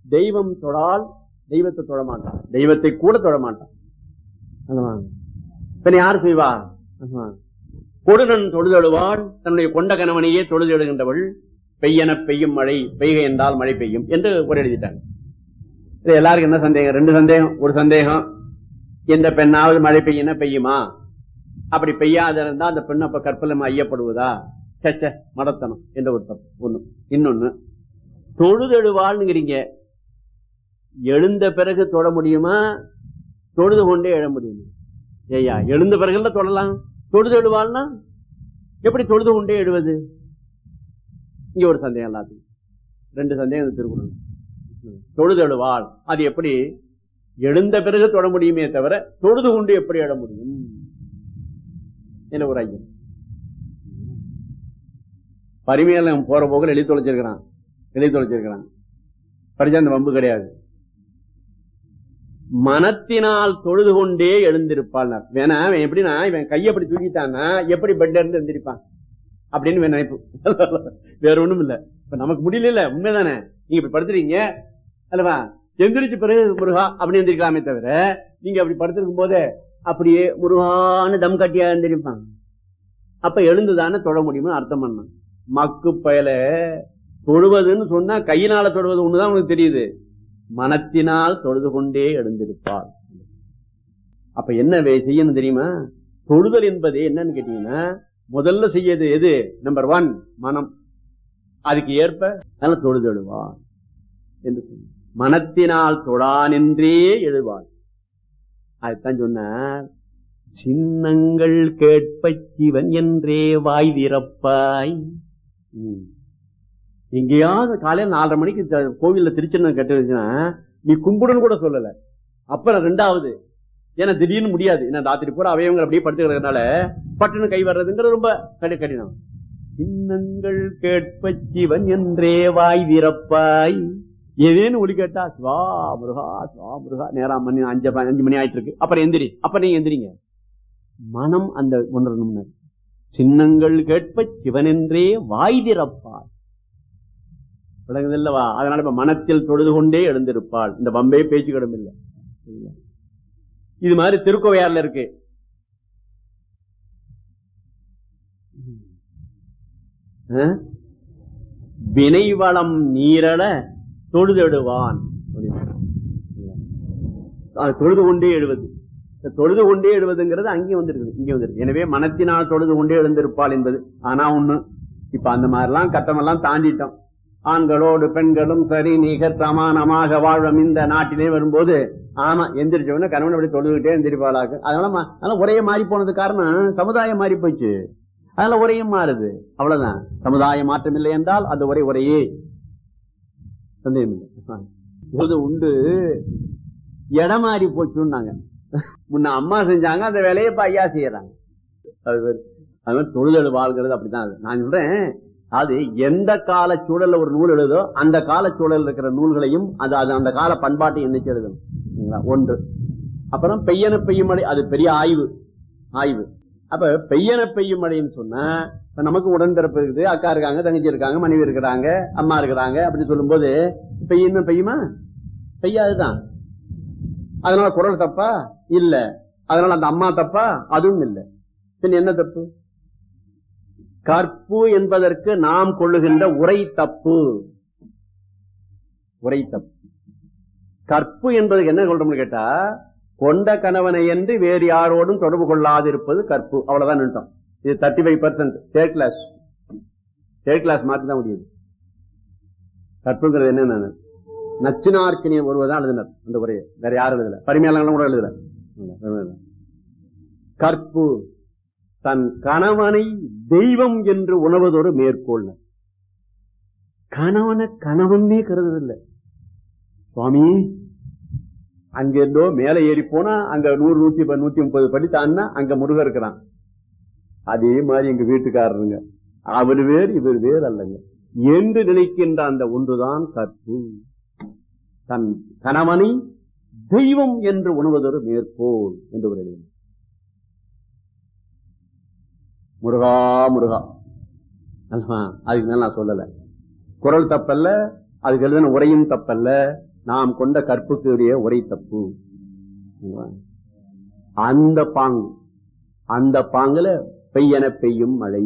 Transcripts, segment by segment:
தெய்வம் தொழால் தெய்வத்தை தொழ மாட்டான் தெய்வத்தை கூட தொழ மாட்டான் அல்லவா? பின்ன யார் செய்வா அல்லவா? கொடுநன் தொழுதழுவாள் தன்னுடைய கொண்ட கணவனையே தொழுதெழுகின்றவள் பெய்யன பெய்யும் மழை பெய்க என்றால் மழை பெய்யும் என்று ஒரு எழுதிட்டாங்க இது எல்லாருக்கும் என்ன சந்தேகம் ரெண்டு சந்தேகம் ஒரு சந்தேகம் எந்த பெண்ணாவது மழை பெய்யினா பெய்யுமா அப்படி பெய்யாத இருந்தா அந்த பெண் அப்ப கற்பலம் ஐயப்படுவதா சச்ச மடத்தனம் என்ற ஒரு தப்பு ஒண்ணு இன்னொன்னு தொழுதெழுவாள்ங்கிறீங்க எழுந்த பிறகு தொட முடியுமா தொழுது கொண்டே எழ முடியுமா ஏய்யா எழுந்த பிறகுல தொடலாம் தொழுது எழுவாள்னா எப்படி தொழுது கொண்டே எழுவது இங்க ஒரு சந்தேகம் எல்லாத்துக்கும் ரெண்டு சந்தேகம் இந்த திருக்குறள் ம். தொழுது எழுவாள் அது எப்படி எழுந்த பிறகு தொட முடியுமே தவிர தொழுது கொண்டு எப்படி எழ முடியும் என்ன ஒரு ஐயம் பரிமையாளம் போற போக்கில் எழுதி தொலைச்சிருக்கிறான் எழுதி தொலைச்சிருக்கிறான் படிச்சா அந்த வம்பு கிடையாது மனத்தினால் தொழுது கொண்டே எழுந்திருப்பாள் வேணா அவன் எப்படின்னா இவன் கையை அப்படி தூக்கிட்டான்னா எப்படி பெட்ல இருந்து எழுந்திருப்பான் அப்படின்னு இவன் நினைப்பு வேற ஒண்ணும் இல்ல இப்ப நமக்கு முடியல உண்மைதானே நீங்க இப்படி படுத்துறீங்க அல்லவா எந்திரிச்ச பிறகு முருகா அப்படி எந்திரிக்கலாமே தவிர நீங்க அப்படி படுத்திருக்கும் போதே அப்படியே முருகான்னு தம் கட்டியா எந்திரிப்பான் அப்ப எழுந்துதானே தொழ முடியும்னு அர்த்தம் பண்ணான் மக்கு பயல தொழுவதுன்னு சொன்னா கையினால தொழுவது ஒண்ணுதான் உனக்கு தெரியுது மனத்தினால் தொழுது கொண்டே எழுந்திருப்பாள் அப்ப என்ன வே- செய்யணும் தெரியுமா தொழுதல் என்பது என்னன்னு கேட்டீங்கன்னா முதல்ல செய்யது எது நம்பர் ஒன் மனம் அதுக்கு ஏற்ப அதனால தொழுதெழுவாள் என்று சொன்னார். மனத்தினால் தொழானின்றே எழுவாள் அதுதான் சொன்னார் சின்னங்கள் கேட்பச் சிவன் என்றே வாய் திறப்பாய் ம். எங்கேயாவது காலையில நாலரை மணிக்கு த- கோவில்ல திருச்சின்னம் கட்டுச்சுன்னா நீ கும்பிடுன்னு கூட சொல்லல அப்புறம் ரெண்டாவது ஏன்னா திடீர்னு முடியாது ஏன்னா ராத்திரி பூரா அவயவங்க அப்படியே படுத்து கிடக்கிறதுனால பட்டுன்னு கை வர்றதுங்கிறது ரொம்ப கடி கடினம் சின்னங்கள் கேட்ப சிவன் என்றே வாய் திறப்பாய் ஏதேன்னு ஒளி கேட்டா சிவா முருகா சிவா முருகா நேரம் மணி அஞ்சு அஞ்சு மணி ஆயிட்டு இருக்கு அப்புறம் எந்திரி அப்ப நீங்க எந்திரிங்க மனம் அந்த உணரணும்னு சின்னங்கள் கேட்ப சிவன் என்றே வாய் திறப்பாய் விளங்குது இல்லவா அதனால இப்ப மனத்தில் தொழுது கொண்டே எழுந்திருப்பாள் இந்த பம்பே பேச்சு கிடம் இல்லை இது மாதிரி திருக்கோவையார்ல இருக்கு ஆ? வினைவளம் நீரள தொழுதெடுவான் அது தொழுது கொண்டே எழுவது இந்த தொழுது கொண்டே எழுவதுங்கிறது அங்கேயும் வந்திருக்குது இங்கே வந்திருக்கு எனவே மனத்தினால் தொழுது கொண்டே எழுந்திருப்பாள் என்பது ஆனா ஒண்ணு இப்ப அந்த மாதிரிலாம் கட்டமெல்லாம் தாண்டிட்டோம் ஆண்களோடு பெண்களும் சரி நிகர் சமானமாக வாழும் இந்த நாட்டிலே வரும்போது ஆமா எந்திரிச்சவன கணவன் அப்படி தொழுதுகிட்டே எந்திரிப்பாளாக்கு அதனால மா- அதனால உரைய மாறி போனது காரணம் சமுதாயம் மாறி போச்சு அதனால உரையும் மாறுது அவ்வளவுதான் சமுதாய மாற்றம் இல்லை என்றால் அந்த உரை உரையே சந்தேகம் இல்லை பொழுது உண்டு இடம் மாறி போச்சுன்னாங்க முன்ன அம்மா செஞ்சாங்க அந்த வேலையை இப்ப ஐயா செய்யறாங்க அது வேறு. அது மாதிரி தொழில் வாழ்கிறது அப்படிதான் அது நான் சொல்றேன் அது எந்த கால சூழல்ல ஒரு நூல் எழுதோ அந்த கால சூழல்ல இருக்கிற நூல்களையும் அது அது அந்த கால பண்பாட்டை எண்ணிச்சு எழுதணும் சரிங்களா? ஒன்று அப்புறம் பெய்யன பெய்யும் மழை அது பெரிய ஆய்வு ஆய்வு அப்ப பெய்யன பெய்யும் மழைன்னு சொன்னா இப்ப நமக்கு உடன்பிறப்பு இருக்குது அக்கா இருக்காங்க தங்கச்சி இருக்காங்க மனைவி இருக்கிறாங்க அம்மா இருக்கிறாங்க அப்படி சொல்லும்போது பெய்யணும் பெய்யுமா பெய்யாதுதான் அதனால குரல் தப்பா இல்ல அதனால அந்த அம்மா தப்பா அதுவும் இல்ல பின் என்ன தப்பு கற்பு என்பதற்கு நாம் கொள்ளுகின்ற உரை தப்பு உரை தப்பு கற்பு என்பதற்கு என்ன சொல்றோம்னு கேட்டா கொண்ட கணவனை என்று வேறு யாரோடும் தொடர்பு கொள்ளாதிருப்பது கற்பு அவ்வளவுதான் நின்றோம் இது thirty five percent third class third class மாற்றி தான் முடியுது கற்புங்கிறது என்ன நச்சினார்க்கினிய ஒருவதான் எழுதினர் அந்த உரையை வேற யாரும் எழுதல பரிமையாளர்களும் கூட எழுதல எழுதல. கற்பு தன் கணவனை தெய்வம் என்று உணவதொரு மேற்கோள் கணவனை கணவனே கருதுதில்லை சுவாமி அங்க இருந்தோ மேல ஏறி போனா அங்க நூறு நூத்தி ப- நூத்தி முப்பது படி தான்னா அங்க முருகர் இருக்கிறான் அதே மாதிரி எங்க வீட்டுக்காரருங்க அவர் வேறு இவர் வேறு அல்லங்க என்று நினைக்கின்ற அந்த ஒன்றுதான் கற்பு தன் கணவனை தெய்வம் என்று உணவதொரு மேற்கோள் என்று ஒரு எழுதினார். முருகா முருகா அல்லவா? அதுக்கு மேல நான் சொல்லல குரல் தப்பல்ல அதுக்கு எழுதின உரையும் தப்பல்ல நாம் கொண்ட கற்புக்கு உரிய ஒரே தப்பு அந்த பாங்கு அந்த பாங்குல பெய்யன பெய்யும் மழை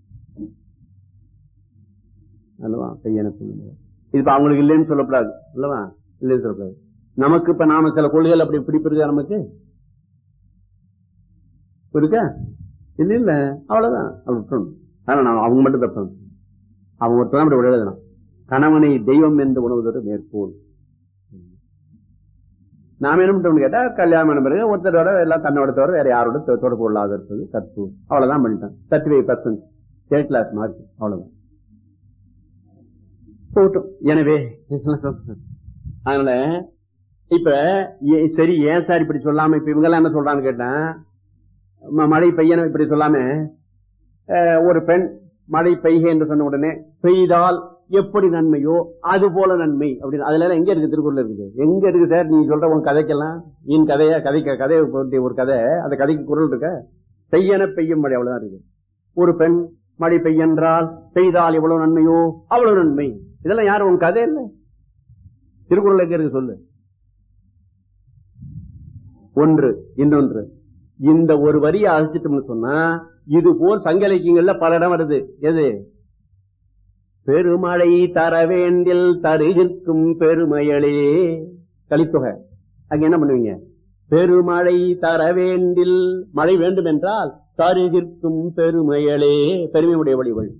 அல்லவா பெய்யன பெய்யும் மழை இது இப்ப அவங்களுக்கு இல்லைன்னு சொல்லக்கூடாது அல்லவா இல்லைன்னு சொல்லக்கூடாது நமக்கு இப்ப நாம சில கொள்கைகள் அப்படி பிடிப்பு இருக்கா நமக்கு இருக்கா இல்ல இல்ல அவ்வளவுதான் அப்படி விட்டுறணும் ஆனா நான் அவங்க மட்டும் தப்பணும் அவங்க ஒருத்தர் அப்படி விட கணவனை தெய்வம் என்று உணவுதொரு மேற்கோள் நாம என்ன பண்ணிட்டோம்னு கேட்டா கல்யாணம் பண்ண பிறகு ஒருத்தரோட எல்லாம் தன்னோட தவிர வேற யாரோட தொ- தொடர்பு கொள்ளாத இருப்பது கற்பு அவ்வளவுதான் பண்ணிட்டேன் thirty five percent state class mark அவ்வளவுதான் போட்டும் எனவே அதனால இப்ப ஏ- சரி ஏன் சார் இப்படி சொல்லாம இப்ப இவங்க எல்லாம் என்ன சொல்றான்னு கேட்டேன் ம- மழை பெய்யணும் இப்படி சொல்லாம அஹ், ஒரு பெண் மழை பெய்க என்று சொன்ன உடனே பெய்தால் எப்படி நன்மையோ அது போல நன்மை அப்படின்னு அதுல எல்லாம் எங்க இருக்கு திருக்குறள் இருக்குது எங்க இருக்கு சார் நீ சொல்ற உன் கதைக்கெல்லாம் என் கதைய கதைக்க கதையை போட்டி ஒரு கதை அந்த கதைக்கு குரல் இருக்க பெய்யன பெய்யும் மழை அவ்வளவுதான் இருக்கு ஒரு பெண் மழை பெய்யென்றால் பெய்தால் எவ்வளவு நன்மையோ அவ்வளவு நன்மை இதெல்லாம் யாரும் உன் கதை இல்லை திருக்குறள் எங்க இருக்கு சொல்லு ஒன்று இன்னொன்று இந்த ஒரு வரியை அழைச்சிட்டோம்னு சொன்னா இது போல் சங்க இலக்கியங்கள்ல பல இடம் வருது எது பெருமழை தர வேண்டில் தருகிற்கும் பெருமையளே கலித்தொகை அங்க என்ன பண்ணுவீங்க பெருமழை தர வேண்டில் மழை வேண்டும் என்றால் தருகிற்கும் பெருமையளே பெருமை உடையவழிகள்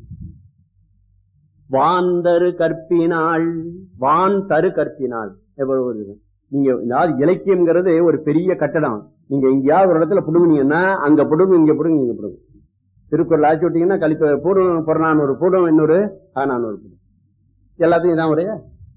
வான் தரு கற்பினாள் வான் தரு கற்பினாள் எவ்வளவு வருது நீங்க அதாவது இலக்கியம்ங்கிறது ஒரு பெரிய கட்டடம் நீங்க எங்கேயாவது ஒரு இடத்துல புடுங்குனீங்கன்னா அங்க புடுங்க இங்க புடுங்க இங்க புடுங்க திருக்குறள் ஆச்சு விட்டீங்கன்னா கழிப்பு பூர்வம் புறநானூறு பூர்வம் இன்னொரு ஆனானூறு எல்லாத்தையும் இதான் ஒரே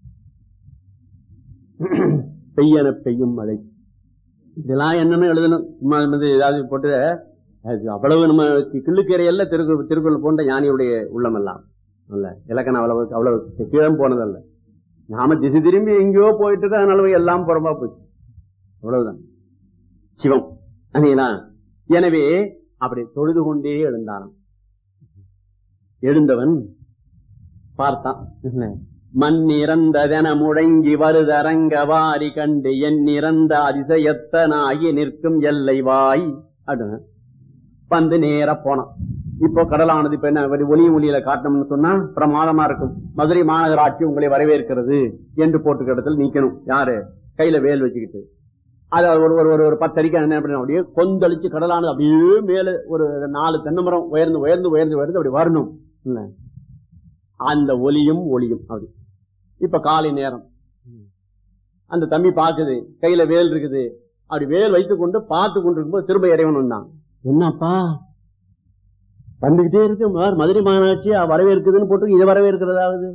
பெய்யன பெய்யும் மழை இதெல்லாம் என்னன்னு எழுதணும் சும்மா வந்து ஏதாவது போட்டு அது அவ்வளவு நம்ம கிள்ளுக்கரையல்ல திருக்கு திருக்குறள் போன்ற ஞானியுடைய உள்ளமெல்லாம் அல்ல இலக்கணம் அவ்வளவு அவ்வளவு கீழம் போனதல்ல நாம திசை திரும்பி எங்கேயோ போயிட்டு இருக்க அதனால எல்லாம் புறம்பா போச்சு அவ்வளவுதான் சிவம் சரிங்களா எனவே அப்படி தொழுது கொண்டே எழுந்தானாம் எழுந்தவன் பார்த்தான் என்ன? மண் இறந்ததென முழங்கி வருதரங்க வாரி கண்டு என் இறந்த அதிசயத்தனாகி நிற்கும் எல்லை வாய் அப்படின்னு வந்து நேரா போனான் இப்போ கடலானது இப்ப என்ன ஒரு ஒளி ஒளியில காட்டணும்னு சொன்னா பிரமாதமா இருக்கும் மதுரை மாநகராட்சி உங்களை வரவேற்கிறது என்று போட்டுக்கிற இடத்துல நிக்கணும் யாரு கையில வேல் வச்சுக்கிட்டு அது ஒரு ஒரு ஒரு ஒரு பத்தடிக்கு என்ன பண்ணணும் அப்படியே கொந்தளிச்சு கடலானது அப்படியே மேல ஒரு நாலு தென்னமரம் உயர்ந்து உயர்ந்து உயர்ந்து உயர்ந்து அப்படி வரணும் இல்ல அந்த ஒலியும் ஒளியும் அப்படி இப்ப காலை நேரம் அந்த தம்பி பாக்குது கையில வேல் இருக்குது அப்படி வேல் வைத்துக் கொண்டு பார்த்து கொண்டிருக்கும்போது திரும்ப இறைவன் வந்தான் என்னப்பா வந்துகிட்டே இருக்கு ம- மதுரை மாநகராட்சி வரவேற்குதுன்னு போட்டு இதை வரவேற்கிறதாவது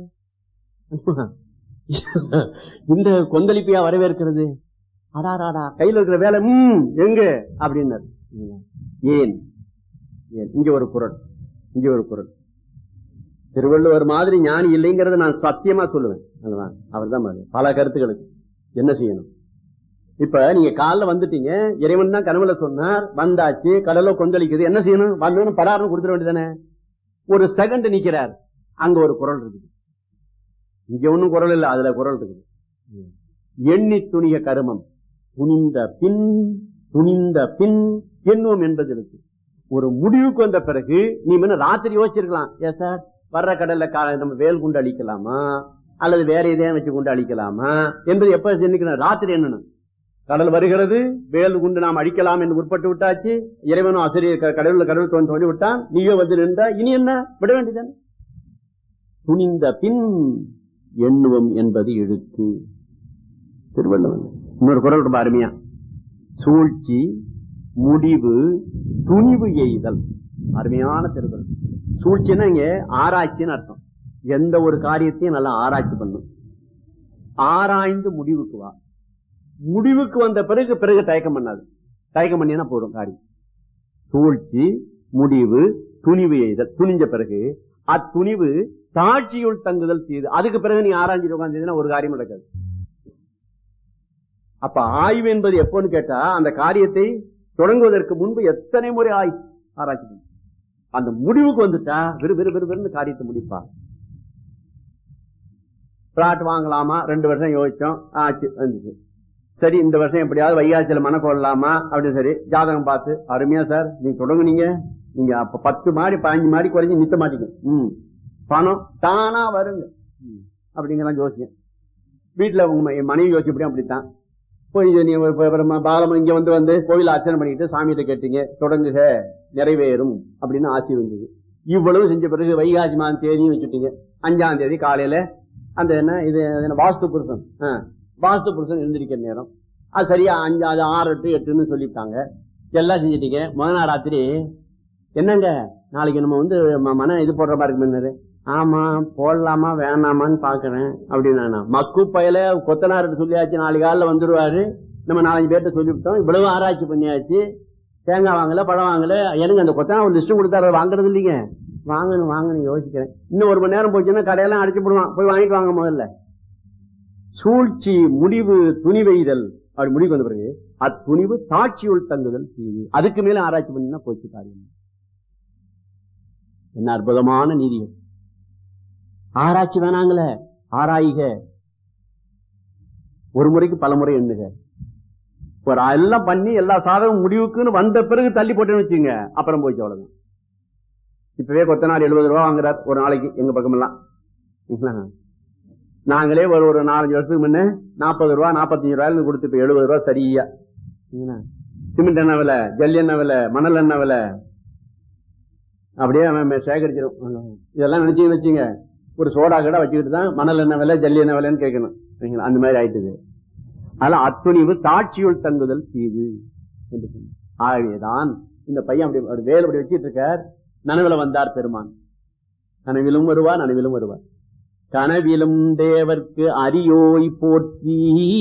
இந்த கொந்தளிப்பையா வரவேற்கிறது அடாராடா கையில இருக்கிற வேலை ம் எங்க அப்படின்னாரு ஏன் ஏன் இங்க ஒரு குரல் இங்க ஒரு குரல் திருவள்ளுவர் மாதிரி ஞானி இல்லைங்கிறத நான் சத்தியமா சொல்லுவேன் அவர் தான் பல கருத்துக்களுக்கு என்ன செய்யணும் இப்ப நீங்க காலைல வந்துட்டீங்க இறைவன் தான் கனவுல சொன்னார் வந்தாச்சு கடலோ கொந்தளிக்குது என்ன செய்யணும் வந்தோன்னு படாருன்னு கொடுத்துட வேண்டியதானே ஒரு செகண்ட் நிக்கிறார் அங்க ஒரு குரல் இருக்குது இங்க ஒண்ணும் குரல் இல்ல அதுல குரல் இருக்குது எண்ணி துணிய கருமம் துணிந்த பின் துணிந்த பின் எண்ணுவோம் என்பது இருக்கு ஒரு முடிவுக்கு வந்த பிறகு நீ முன்ன ராத்திரி யோசிச்சிருக்கலாம் ஏ சார் வர்ற கடல்ல கா- நம்ம வேல் குண்டு அழிக்கலாமா அல்லது வேற எதையும் வச்சு குண்டு அழிக்கலாமா என்பது எப்ப சிந்திக்கணும் ராத்திரி என்னன்னு கடல் வருகிறது வேல் குண்டு நாம் அழிக்கலாம் என்று உட்பட்டு விட்டாச்சு இறைவனும் ஆசிரியர் க- கடவுள்ல கடவுள் தோன்றி தோண்டி விட்டான் நீயோ வந்து நின்றா இனி என்ன விட வேண்டியதான் துணிந்த பின் எண்ணுவம் என்பது இழுக்கு திருவள்ளுவர் இன்னொரு குரல் ரொம்ப அருமையா சூழ்ச்சி முடிவு துணிவு எய்தல் அருமையான திருக்குறள் சூழ்ச்சின்னா இங்க ஆராய்ச்சின்னு அர்த்தம் எந்த ஒரு காரியத்தையும் நல்லா ஆராய்ச்சி பண்ணும் ஆராய்ந்து முடிவுக்கு வா முடிவுக்கு வந்த பிறகு பிறகு தயக்கம் பண்ணாது தயக்கம் பண்ணினா போதும் காரியம் சூழ்ச்சி முடிவு துணிவு எய்தல் துணிஞ்ச பிறகு அத்துணிவு சாட்சியுள் தங்குதல் செய்து அதுக்கு பிறகு நீ ஆராய்ச்சி உட்காந்து ஒரு காரியம் நடக்காது அப்ப ஆய்வு என்பது எப்போன்னு கேட்டா அந்த காரியத்தை தொடங்குவதற்கு முன்பு எத்தனை முறை ஆய் ஆராய்ச்சி பண்ணணும். அந்த முடிவுக்கு வந்துட்டா விறு விறு விறு விறுன்னு காரியத்தை முடிப்பா பிளாட் வாங்கலாமா ரெண்டு வருஷம் யோசிச்சோம் ஆச்சு வந்துச்சு சரி இந்த வருஷம் எப்படியாவது வைகாசியில மன கொள்ளலாமா அப்படின்னு சரி ஜாதகம் பார்த்து அருமையா சார் நீங்க தொடங்குனீங்க நீங்க அப்ப பத்து மாடி பதினஞ்சு மாடி குறைஞ்சு நித்த மாட்டீங்க ம் பணம் தானா வருங்க ம். அப்படிங்கலாம் யோசிங்க வீட்டுல உங்க ம- மனைவி யோசிப்படியும் அப்படித்தான் போய் இது நீ ஒரு- இப்ப அப்புறமா பாலம் இங்க வந்து வந்து கோவில் அர்ச்சனை பண்ணிட்டு சாமிகிட்ட கேட்டீங்க தொடங்குக நிறைவேறும் அப்படின்னு ஆசை வந்தது இவ்வளவு செஞ்ச பிறகு வைகாசி மாதம் தேதியும் வச்சுட்டீங்க அஞ்சாம் தேதி காலையில அந்த என்ன இது என்ன வாஸ்து புருஷன் ஆ, வாஸ்து புருஷன் எழுந்திருக்கிற நேரம் அது சரியா அஞ்சு அது ஆறு எட்டு எட்டுன்னு சொல்லிவிட்டாங்க எல்லாம் செஞ்சுட்டீங்க முதல் நாள் ராத்திரி என்னங்க நாளைக்கு நம்ம வந்து ம- மன இது போடுற மாதிரி இருக்குன்னு ஆமா போடலாமா வேணாமான்னு பாக்குறேன் அப்படின்னு மக்கு பயல கொத்தனார்கிட்ட சொல்லியாச்சு நாளைக்கு காலைல வந்துருவாரு நம்ம நாலஞ்சு பேர்ட்ட சொல்லிவிட்டோம் இவ்வளவு ஆராய்ச்சி பண்ணியாச்சு தேங்காய் வாங்கல பழம் வாங்கல எனக்கு அந்த கொத்தனார் ஒரு லிஸ்ட் கொடுத்தாரு அதை வாங்குறது இல்லைங்க வாங்கணும் வாங்கணும் யோசிக்கிறேன் இன்னும் ஒரு மணி நேரம் போச்சுன்னா கடையெல்லாம் அடிச்சு போடுவான் போய் வாங்கிட்டு வாங்க முதல்ல சூழ்ச்சி முடிவு துணிவெய்தல் அப்படி முடிவு வந்த பிறகு அத்துணிவு தாட்சியுள் தங்குதல் தீது அதுக்கு மேல ஆராய்ச்சி பண்ணினா போச்சு காரியம் என்ன அற்புதமான நீதி ஆராய்ச்சி வேணாங்களே ஆராய்க ஒரு முறைக்கு பல முறை எண்ணுக ஒரு எல்லாம் பண்ணி எல்லா சாதகம் முடிவுக்குன்னு வந்த பிறகு தள்ளி போட்டேன்னு வச்சுங்க அப்புறம் போச்சு அவ்வளவுதான் இப்பவே கொத்தனார் எழுபது ரூபா வாங்குறார் ஒரு நாளைக்கு எங்க பக்கம் எல்லாம் நாங்களே ஒரு ஒரு நாலஞ்சு வருஷத்துக்கு முன்ன நாற்பது ரூபா நாற்பத்தஞ்சு ரூபாயில கொடுத்து இப்ப எழுபது ரூபா சரியா என்ன? சிமெண்ட் என்ன விலை ஜல்லி என்ன விலை மணல் என்ன விலை அப்படியே அவன் மே- சேகரிச்சிடும் இதெல்லாம் நினைச்சு வச்சுங்க ஒரு சோடா கடை வச்சுக்கிட்டு தான் மணல் என்ன விலை ஜல்லி என்ன விலைன்னு கேட்கணும் சரிங்களா? அந்த மாதிரி ஆயிட்டுது அதெல்லாம் அத்துணிவு தாட்சியுள் தங்குதல் தீது என்று சொன்னார். ஆகவேதான் இந்த பையன் அப்படி ஒரு வேல் அப்படி வச்சிட்டு இருக்கார் நனவுல வந்தார் பெருமான் கனவிலும் வருவார் நனவிலும் வருவார் கனவிலும் தேவர்க்கு அரியோய் போற்றி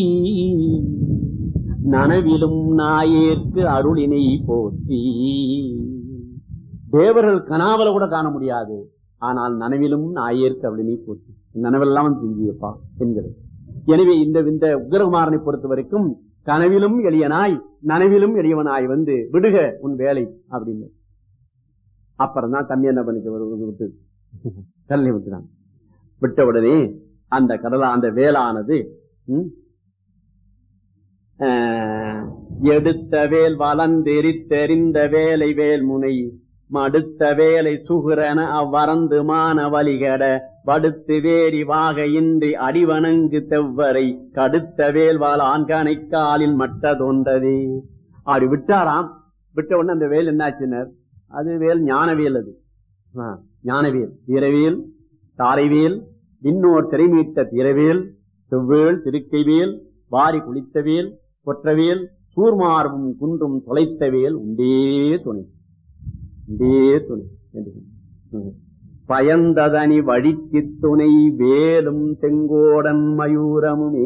நனவிலும் நாயேற்கு அருளினை போற்றி தேவர்கள் கனாவல கூட காண முடியாது ஆனால் நனவிலும் நாயேற்கு அருளினை போற்றி நனவெல்லாம் செஞ்சியப்பா என்கிறது எனவே இந்த இந்த உக்ரகுமாரனை பொறுத்த வரைக்கும் கனவிலும் எளியனாய் நனவிலும் எளியவனாய் வந்து விடுக உன் வேலை அப்படின்னு அப்புறம் தான் தம்பி என்ன பண்ணிச்சு ஒரு இது விட்டு கடலை விட்டுறான் விட்ட உடனே அந்த கடலா அந்த வேலானது ம், ஆஹ், எடுத்த வேல் வளர்ந்தெரித்தெறிந்த வேலை வேல் முனை மடுத்த வேலை சுகுரன அவ்வறந்து மான வழிகட படுத்து வேரி வாக இன்றி அடிவணங்கு தெவ்வரை கடுத்த வேல் வாழ ஆண்கானை காலில் மட்ட தோன்றதே அப்படி விட்டாராம் விட்ட உடனே அந்த வேல் என்னாச்சுனர் அது வேல் ஞானவேல் அது ஆ, ஞானவேல் வீரவேல் தாரைவேல் விண்ணோர் திரைமீட்ட திரவேல் செவ்வேல் திருக்கைவேல் வாரி குளித்தவேல் கொற்றவேல் சூர்மார்பும் குன்றும் தொலைத்தவேல் உண்டே துணை உண்டே துணை என்று சொன்னார். பயந்ததனி வழிக்கு துணை வேலும் செங்கோடன் மயூரமுமே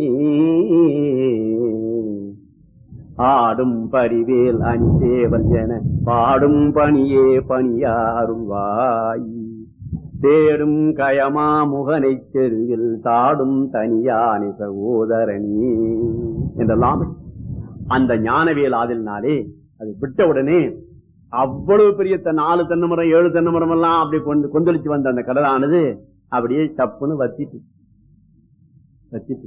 ஆடும் பரிவேல் அஞ்சேவல் என பாடும் பணியே பணியாருள்வாய் தேடும் கயமா முகனை தெருவில் சாடும் தனியானி சகோதரணி என்றெல்லாம் அந்த ஞானவியல் ஆதில்னாலே அது விட்ட உடனே அவ்வளவு பெரிய த- நாலு தென்னமரம் ஏழு தென்னமரம் எல்லாம் அப்படி கொண்டு கொந்தளிச்சு வந்த அந்த கடலானது அப்படியே தப்புன்னு வத்திட்டு வத்திட்டு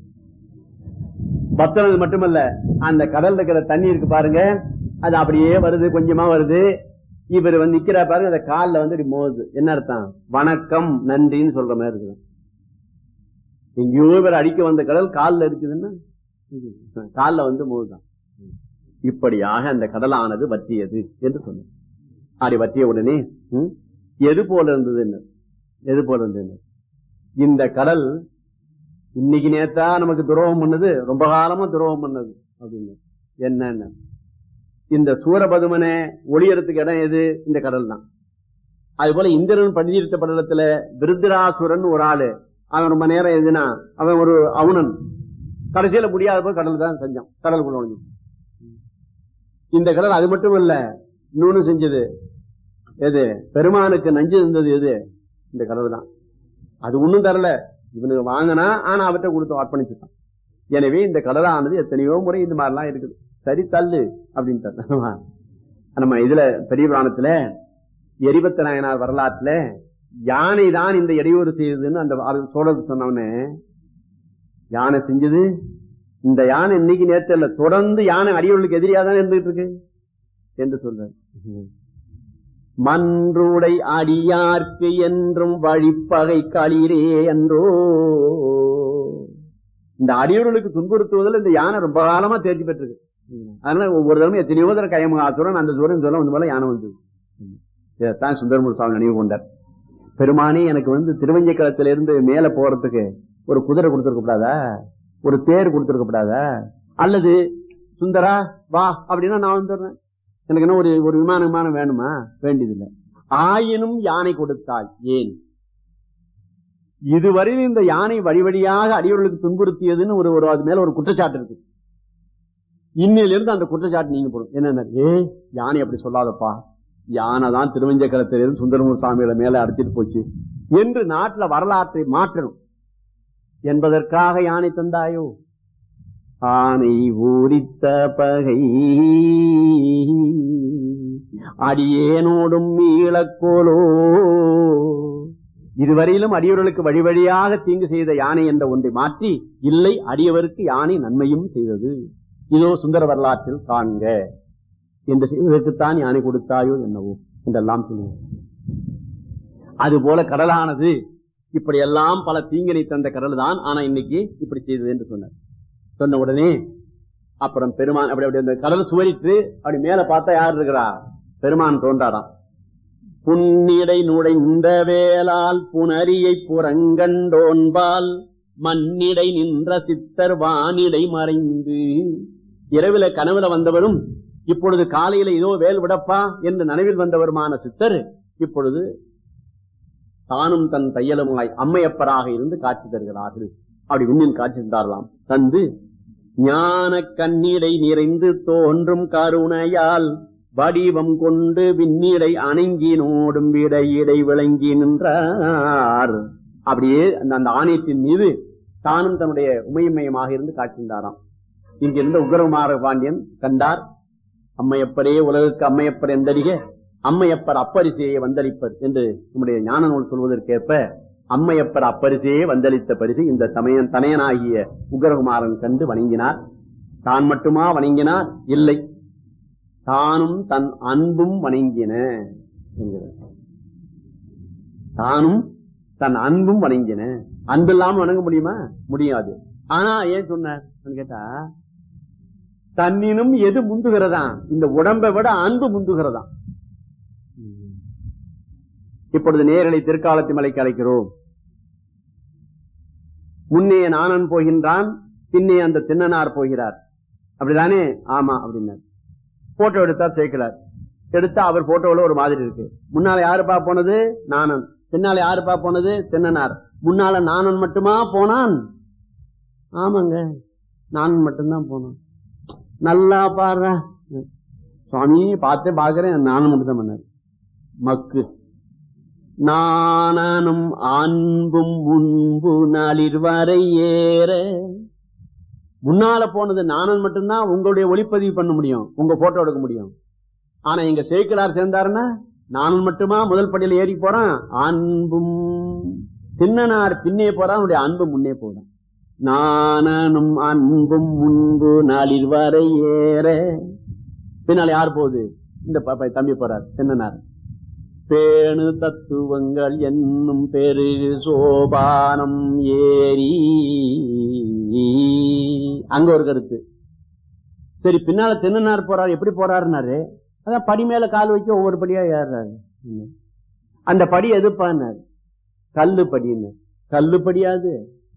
பத்தினது மட்டுமல்ல அந்த கடல்ல இருக்கிற தண்ணி இருக்கு பாருங்க அது அப்படியே வருது கொஞ்சமா வருது இவர் வந்து நிக்கிறா பாருங்க அந்த கால்ல வந்து இப்படி மோதுது என்ன அர்த்தம் வணக்கம் நன்றின்னு சொல்ற மாதிரி இருக்குது எங்கேயோ இவர் அடிக்க வந்த கடல் கால்ல இருக்குதுன்னா கால்ல வந்து மோதுதான் இப்படியாக அந்த கடலானது வற்றியது என்று சொன்னார் அப்படி வற்றிய உடனே ம், எது போல இருந்தது எது போல இருந்தது இந்த கடல் இன்னைக்கு நேத்தா நமக்கு துரோகம் பண்ணது ரொம்ப காலமா துரோகம் பண்ணது அப்படின்னு என்னன்னு இந்த சூரபதுமனை ஒளியறதுக்கு இடம் எது இந்த கடல் தான் அது போல இந்திரன் பண்டிதிருத்த படலத்துல விருத்ராசுரன் ஒரு ஆளு அவன் ரொம்ப நேரம் எதுனா அவன் ஒரு அவுணன் கடைசியில முடியாத போய் கடல் தான் செஞ்சான் கடலுக்குள்ள ஒழிஞ்சு இந்த கடல் அது மட்டும் இல்ல இன்னொன்னு செஞ்சது எது பெருமானுக்கு நஞ்சு இருந்தது எது இந்த கடல் தான் அது ஒண்ணும் தரல இவனுக்கு வாங்கினா ஆனா அவர்கிட்ட கொடுத்து அர்ப்பணிச்சுட்டான் எனவே இந்த கடலானது எத்தனையோ முறை இந்த மாதிரிலாம் இருக்குது சரி தள்ளு அப்படின்ட்டு நம்ம இதுல பெரிய புராணத்துல எரிபத்த நாயனார் வரலாற்றுல யானை தான் இந்த இடையூறு செய்யுதுன்னு அந்த அது சோழருக்கு சொன்னவனே யானை செஞ்சது இந்த யானை இன்னைக்கு நேரத்தில் இல்ல தொடர்ந்து யானை அடியோர்களுக்கு எதிரியா தான் இருந்துகிட்டு இருக்கு என்று சொல்றார் மன்றுடை அடியார்க்கு என்றும் வழிப்பகை களிரே என்றோ இந்த அடியோர்களுக்கு துன்புறுத்துவதில் இந்த யானை ரொம்ப காலமா தேர்ச்சி பெற்றிருக்கு அதனால ஒவ்வொரு தடவை எத்தனையோ தடவை கையமுகாத்துடன் அந்த தூரம் சொல்ல வந்து போல யானை வந்தது இதைத்தான் சுந்தரமூர் சுவாமி நினைவு கொண்டார் பெருமானே எனக்கு வந்து திருவஞ்சைக்களத்தில இருந்து மேல போறதுக்கு ஒரு குதிரை கொடுத்துருக்க கூடாதா ஒரு தேர் கொடுத்துருக்க கூடாதா அல்லது சுந்தரா வா அப்படின்னா நான் வந்துடுறேன் எனக்கு என்ன ஒரு ஒரு விமானம் விமானம் வேணுமா வேண்டியதில்லை ஆயினும் யானை கொடுத்தாய் ஏன் இதுவரையில் இந்த யானை வழி வழியாக அடியவர்களுக்கு துன்புறுத்தியதுன்னு ஒரு ஒரு அது மேல ஒரு குற்றச்சாட்டு இருக்கு இன்னிலிருந்து அந்த குற்றச்சாட்டு நீங்க போடும் என்ன ஏ யானை அப்படி சொல்லாதப்பா யானை தான் திருவஞ்சக்கரத்திலிருந்து சுந்தரமூர் சாமியோட மேல அடிச்சிட்டு போச்சு என்று நாட்டுல வரலாற்றை மாற்றணும் என்பதற்காக யானை தந்தாயோ ஆனை ஊரித்த பகை அடியேனோடும் மீளக்கோலோ இதுவரையிலும் அடியவர்களுக்கு வழி வழியாக தீங்கு செய்த யானை என்ற ஒன்றை மாற்றி இல்லை அடியவருக்கு யானை நன்மையும் செய்தது இதோ சுந்தர வரலாற்றில் காண்க என்று செய்வதற்குத்தான் யானை கொடுத்தாயோ என்னவோ என்றெல்லாம் சொல்லுவோம் அதுபோல கடலானது இப்படி எல்லாம் பல தீங்கினை தந்த கடல் தான் ஆனா இன்னைக்கு இப்படி செய்தது என்று சொன்னார் சொன்ன உடனே அப்புறம் பெருமான் அப்படி அப்படி அந்த கடல் சுவரிட்டு அப்படி மேல பார்த்தா யார் இருக்கிறா பெருமான் தோன்றாராம் புன்னிடை நுழைந்த வேளால் புனரியை புறங்கண்டோன்பால் மண்ணிடை நின்ற சித்தர் வானிடை மறைந்து இரவில கனவுல வந்தவரும் இப்பொழுது காலையில இதோ வேல் விடப்பா என்று நனவில் வந்தவருமான சித்தர் இப்பொழுது தானும் தன் தையலுமாய் அம்மையப்பராக இருந்து காட்சி தருகிறார்கள் அப்படி விண்ணில் காட்சி தந்தாரலாம் தந்து ஞான கண்ணீரை நிறைந்து தோன்றும் கருணையால் வடிவம் கொண்டு விண்ணிடை அணங்கினோடும் விடை இடை விளங்கி நின்றார் அப்படியே அந்த அந்த ஆணையத்தின் மீது தானும் தன்னுடைய உமையமயமாக இருந்து காட்சிந்தாராம் இங்கிருந்த உக்ரகுமார பாண்டியன் கண்டார் அம்மையப்பரே உலகுக்கு அம்மையப்பர் எந்தடிக அம்மையப்பர் அப்பரிசையை வந்தளிப்பர் என்று நம்முடைய ஞான நூல் சொல்வதற்கேற்ப அம்மையப்பர் அப்பரிசையே வந்தளித்த பரிசு இந்த தமையன் தனையனாகிய உக்ரகுமாரன் கண்டு வணங்கினார் தான் மட்டுமா வணங்கினார் இல்லை தானும் தன் அன்பும் வணங்கின என்கிறார் தானும் தன் அன்பும் வணங்கின அன்பு இல்லாம வணங்க முடியுமா முடியாது ஆனா ஏன் சொன்னார் கேட்டா தன்னினும் எது முந்துகிறதா இந்த உடம்பை விட அன்பு முந்துகிறதா இப்பொழுது நேரலை திருக்காலத்தி மலைக்கு அழைக்கிறோம் முன்னே நானன் போகின்றான் பின்னே அந்த தின்னனார் போகிறார் அப்படிதானே ஆமா அப்படின்னார் போட்டோ எடுத்தார் சேர்க்கிறார் எடுத்தா அவர் போட்டோல ஒரு மாதிரி இருக்கு முன்னால யாருப்பா போனது நானன் பின்னால யாருப்பா போனது தின்னனார் முன்னால நானன் மட்டுமா போனான் ஆமாங்க நானன் மட்டும்தான் போனான் நல்லா பாடுற சுவாமி பார்த்தே பாக்குறேன் நானும் மட்டும் தான் பண்ணார் மக்கு நானும் அன்பும் முன்பு நாளிர் வரை ஏற முன்னால போனது நானன் மட்டும்தான் உங்களுடைய ஒளிப்பதிவு பண்ண முடியும் உங்க போட்டோ எடுக்க முடியும் ஆனா எங்க சேக்கிலார் சேர்ந்தாருன்னா நானும் மட்டுமா முதல் படியில ஏறி போறான் அன்பும் சின்னனார் பின்னே போறான் அவனுடைய அன்பு முன்னே போறான் நானும் அன்பும் முன்பு நாளில் வரை ஏற பின்னால யார் போகுது இந்த தம்பி போறார் சின்னனார் பேணு தத்துவங்கள் என்னும் பெருகு சோபானம் ஏறி அங்க ஒரு கருத்து சரி பின்னால தென்னனார் போறாரு எப்படி போறாருனாரு அதான் படி மேல கால் வைக்க ஒவ்வொரு படியா ஏறாரு அந்த படி எதுப்பான்னாரு கல்லு படின்னு கல்லு படியாது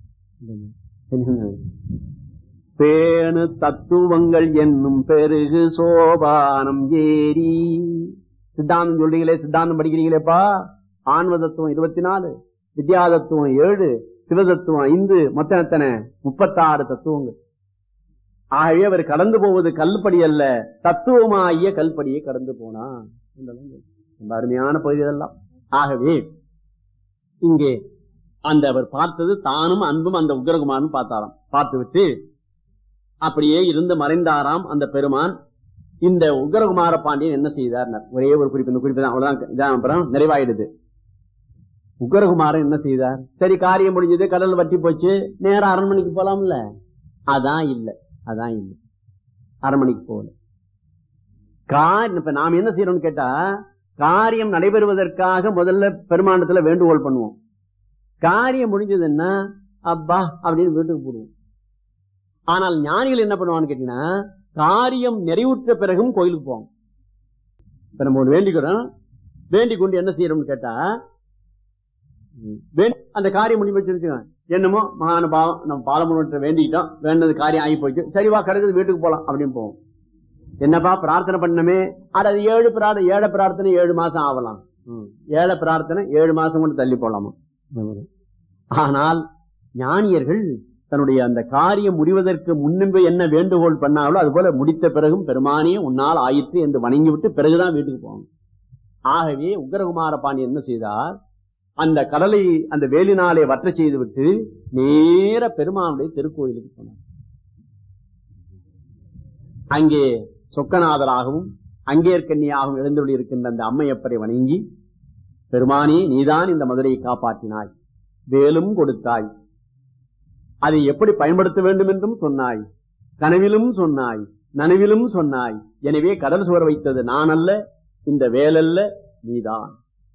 பேணு தத்துவங்கள் என்னும் பெருகு சோபானம் ஏறி சித்தாந்தம் சொல்றீங்களே சித்தாந்தம் படிக்கிறீங்களேப்பா ஆன்ம தத்துவம் இருபத்தி நாலு வித்யா தத்துவம் ஏழு சிவதத்துவம் ஐந்து மொத்தம் எத்தனை முப்பத்தாறு தத்துவங்கள் ஆகவே அவர் கடந்து போவது கல்படி அல்ல தத்துவமாகிய கல்படியை கடந்து போனா ரொம்ப அருமையான பகுதி இதெல்லாம் ஆகவே இங்கே அந்த அவர் பார்த்தது தானும் அன்பும் அந்த உக்ரகுமாரன் பார்த்தாராம் பார்த்து விட்டு அப்படியே இருந்து மறைந்தாராம் அந்த பெருமான் இந்த உக்ரகுமார பாண்டியன் என்ன செய்தார் ஒரே ஒரு குறிப்பு இந்த குறிப்பு தான் அவ்வளவுதான் அப்புறம் நிறைவாயிடுது உக்கரகுமாரன் என்ன செய்தார் சரி காரியம் முடிஞ்சது கடல் வட்டி போச்சு நேரம் அரண்மனைக்கு போலாம்ல அதான் இல்ல அதான் இல்ல அரண்மனைக்கு போகல கார் இப்ப நாம் என்ன செய்யறோம்னு கேட்டா காரியம் நடைபெறுவதற்காக முதல்ல பெருமாண்டத்துல வேண்டுகோள் பண்ணுவோம் காரியம் முடிஞ்சதுன்னா அப்பா அப்படின்னு வீட்டுக்கு போடுவோம் ஆனால் ஞானிகள் என்ன பண்ணுவான்னு கேட்டீங்கன்னா காரியம் நிறைவுற்ற பிறகும் கோயிலுக்கு போவோம் இப்ப நம்ம ஒண்ணு வேண்டிக்கிறோம் வேண்டிக் கொண்டு என்ன செய்யறோம்னு கேட்டா வேண்டி- அந்த காரியம் முடிஞ்சு வச்சிருச்சுங்க என்னமோ மகானுபாவம் நம்ம பாலமுன்ற வேண்டிக்கிட்டோம் வேண்டது காரியம் ஆகி போச்சு சரிவா கிடக்குது வீட்டுக்கு போலாம் அப்படின்னு போவோம் என்னப்பா பிரார்த்தனை பண்ணமே அட அது ஏழு பிரார்த்தனை ஏழை பிரார்த்தனை ஏழு மாசம் ஆகலாம் ம். ஏழை பிரார்த்தனை ஏழு மாசம் கூட தள்ளி போலாமா ஆனால் ஞானியர்கள் தன்னுடைய அந்த காரியம் முடிவதற்கு முன்பு என்ன வேண்டுகோள் பண்ணாங்களோ அது போல முடித்த பிறகும் பெருமானியே உன்னால் ஆயிற்று என்று வணங்கி விட்டு பிறகுதான் வீட்டுக்கு போவாங்க ஆகவே உக்ரகுமார பாண்டியன் என்ன செய்தார் அந்த கடலை அந்த வேலினாலே வற்ற செய்து விட்டு நேர பெருமானுடைய திருக்கோயிலுக்கு போனார் அங்கே சொக்கநாதராகவும் அங்கேற்கன்னியாகவும் எழுந்துள்ளி இருக்கின்ற அந்த அம்மையப்பரை வணங்கி பெருமானே நீதான் இந்த மதுரையை காப்பாற்றினாய் வேலும் கொடுத்தாய் அதை எப்படி பயன்படுத்த வேண்டும் என்றும் சொன்னாய் கனவிலும் சொன்னாய் நனவிலும் சொன்னாய் எனவே கடல் சுவர் வைத்தது நான் அல்ல இந்த வேலல்ல நீதான்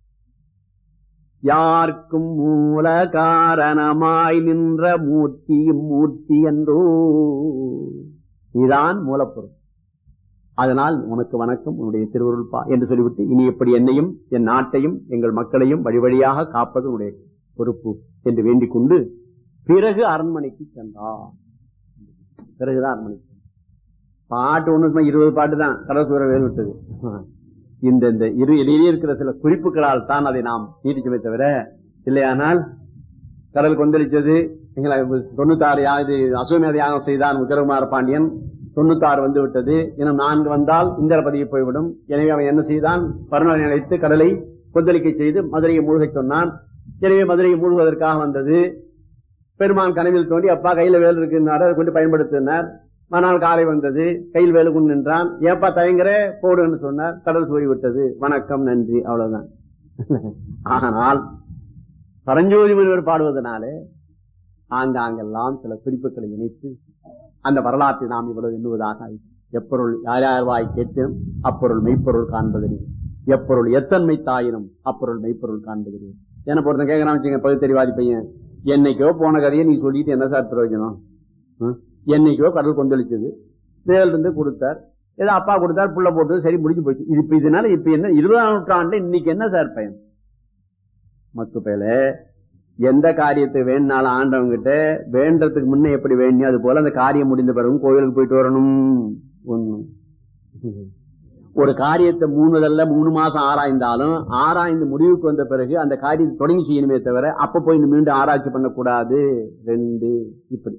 யார்க்கும் மூல காரணமாய் நின்ற மூர்த்தியும் மூர்த்தி என்றோ நீதான் மூலப்பொருள் அதனால் உனக்கு வணக்கம் உன்னுடைய திருவருள்பா என்று சொல்லிவிட்டு இனி எப்படி என்னையும் என் நாட்டையும் எங்கள் மக்களையும் வழி வழியாக காப்பது உன்னுடைய பொறுப்பு என்று வேண்டிக் கொண்டு பிறகு அரண்மனைக்கு சென்றார் பிறகுதான் அரண்மனைக்கு பாட்டு ஒண்ணு சும்மா இருபது பாட்டு தான் கடல் சூற வேல் விட்டது இந்த இந்த இரு இடையே இருக்கிற சில குறிப்புகளால் தான் அதை நாம் நீட்டிக்கவே தவிர இல்லையானால் கடல் கொந்தளித்தது எங்களை தொண்ணூத்தாறு யா- இது அசுவமேத யாகம் செய்தான் உத்தரகுமார பாண்டியன் தொண்ணூத்தாறு வந்து விட்டது இன்னும் நான்கு வந்தால் இந்திர பதவி போய்விடும் எனவே அவன் என்ன செய்தான் பருணனை அழைத்து கடலை கொந்தளிக்க செய்து மதுரையை மூழ்கச் சொன்னான் எனவே மதுரையை மூழ்குவதற்காக வந்தது பெருமான் கனவில் தோண்டி அப்பா கையில வேல் இருக்குன்னாரு அதை கொண்டு பயன்படுத்தினார் மறுநாள் காலை வந்தது கையில் வேலு கொண்டு நின்றான் ஏப்பா தயங்குற போடுன்னு சொன்னார் கடல் சூறி விட்டது வணக்கம் நன்றி அவ்வளவுதான் ஆனால் பரஞ்சோதி முனிவர் பாடுவதனாலே ஆங்காங்கெல்லாம் சில குறிப்புகளை இணைத்து அந்த வரலாற்றை நாம் இவ்வளவு எண்ணுவதாக ஆயிற்று. எப்பொருள் யார் யார் வாய் கேட்டும் அப்பொருள் மெய்ப்பொருள் காண்பதில்லை எப்பொருள் எத்தன்மை தாயினும் அப்பொருள் மெய்ப்பொருள் காண்பதில்லை என்ன பொறுத்த கேட்கறான் வச்சுங்க பகுத்தறிவாதி பையன் என்னைக்கோ போன கதையை நீ சொல்லிட்டு என்ன சார் பிரயோஜனம் ம்? என்னைக்கோ கடல் கொந்தளிச்சது வேல் இருந்து கொடுத்தார் ஏதோ அப்பா கொடுத்தார் புள்ள போட்டது சரி முடிஞ்சு போச்சு இது இப்ப இதனால இப்ப என்ன இருபதாம் நூற்றாண்டு இன்னைக்கு என்ன சார் பயன் மத்து பேல எந்த காரியத்தை வேணுனாலும் ஆண்டவங்க கிட்ட வேண்டதுக்கு முன்ன எப்படி வேணும் அது போல அந்த காரியம் முடிந்த பிறகும் கோயிலுக்கு போயிட்டு வரணும் ஒண்ணு ஒரு காரியத்தை மூணு தடவை மூணு மாசம் ஆராய்ந்தாலும் ஆராய்ந்து முடிவுக்கு வந்த பிறகு அந்த காரியத்தை தொடங்கி செய்யணுமே தவிர அப்ப போய் மீண்டும் ஆராய்ச்சி பண்ணக்கூடாது ரெண்டு இப்படி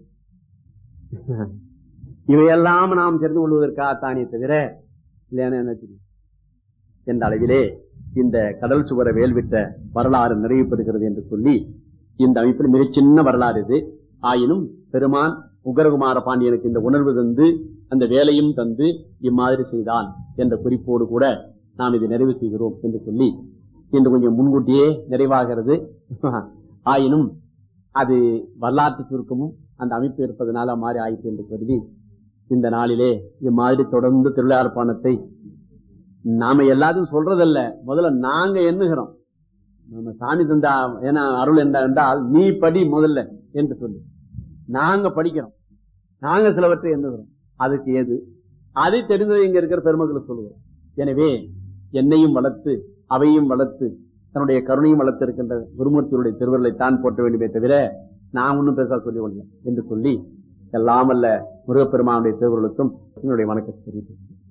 இவையெல்லாம் நாம் தெரிந்து கொள்வதற்காகத்தானே தவிர இல்லையான என்ன தெரியும் என்ற அளவிலே இந்த கடல் சுவர வேல்விட்ட வரலாறு நிறைவு பெறுகிறது என்று சொல்லி இந்த அமைப்பில் மிகச் சின்ன வரலாறு இது ஆயினும் பெருமான் உகரகுமார பாண்டியனுக்கு இந்த உணர்வு தந்து அந்த வேலையும் தந்து இம்மாதிரி செய்தான் என்ற குறிப்போடு கூட நாம் இதை நிறைவு செய்கிறோம் என்று சொல்லி இன்று கொஞ்சம் முன்கூட்டியே நிறைவாகிறது ஆயினும் அது வரலாற்று சுருக்கமும் அந்த அமைப்பு இருப்பதனால மாறி ஆயிற்று என்று கருதி இந்த நாளிலே இம்மாதிரி தொடர்ந்து திருவிழார்ப்பாணத்தை நாம எல்லாத்தையும் சொல்றதல்ல முதல்ல நாங்க எண்ணுகிறோம் நம்ம சாமி தந்தா ஏன்னா அருள் என்ன என்றால் நீ படி முதல்ல என்று சொல்லி நாங்க படிக்கிறோம் நாங்க சிலவற்றை எண்ணுகிறோம் அதுக்கு ஏது அதை தெரிந்ததை இங்க இருக்கிற பெருமக்களுக்கு சொல்லுவோம் எனவே என்னையும் வளர்த்து அவையும் வளர்த்து தன்னுடைய கருணையும் வளர்த்து இருக்கின்ற குருமூர்த்தியுடைய திருவருளை தான் போட்ட வேண்டுமே தவிர நான் ஒன்னும் பேச சொல்லி கொள்ள என்று சொல்லி எல்லாம் அல்ல முருகப்பெருமானுடைய திருவருளுக்கும் என்னுடைய வணக்கத்தை தெரிவித்து